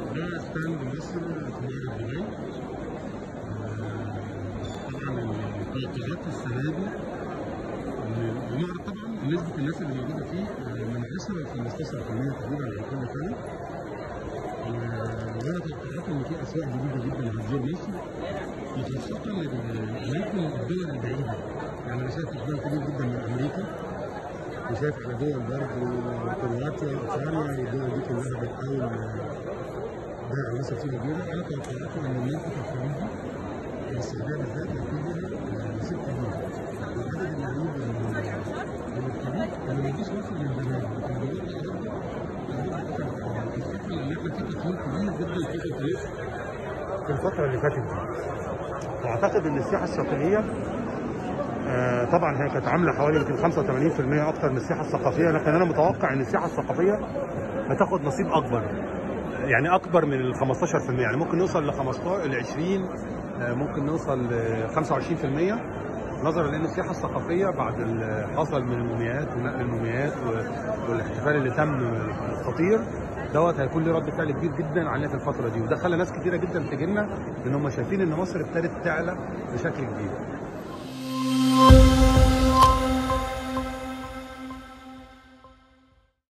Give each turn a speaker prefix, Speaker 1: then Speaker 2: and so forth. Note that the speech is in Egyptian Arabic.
Speaker 1: ده ستاند مصر في معرض دبي طبعا التوقعات السنه دي إن المعرض طبعا نسبه الناس اللي موجوده فيه من 10 ل 15% تقريبا عن كل سنه وانا توقعاتي ان في اسواق جديده جدا هتزور مصر وخاصه الاماكن الدول البعيده يعني انا شايف اقبال كبير جدا من امريكا وشايف على دول برضه كرواتيا اوكرانيا والدول دي كلها بتحاول بيع مصر فيها كبيره انا توقعاتي ان المنطقه الخليجي السعوديه بالذات هيكون لها نصيب كبير وعدد اللي هيجي من الخليج اللي ما يجيش مصر من زمان لكن دلوقتي الفتره اللي احنا في تطوير كبير جدا في التطوير
Speaker 2: في الفترة اللي فاتت دي واعتقد ان السياحة الشاطئية آه، طبعا هي كانت عامله حوالي يمكن 85% اكتر من السياحه الثقافيه لكن انا متوقع ان السياحه الثقافيه هتاخد نصيب اكبر يعني اكبر من ال 15% يعني ممكن نوصل ل 15 ل 20 آه، ممكن نوصل ل 25% نظرا لان السياحه الثقافيه بعد اللي حصل من المومياوات ونقل المومياوات و- والاحتفال اللي تم الخطير دوت هيكون له رد فعل كبير جدا علينا في الفتره دي وده خلى ناس كتيره جدا تجي لنا لان هم شايفين ان مصر ابتدت تعلى بشكل كبير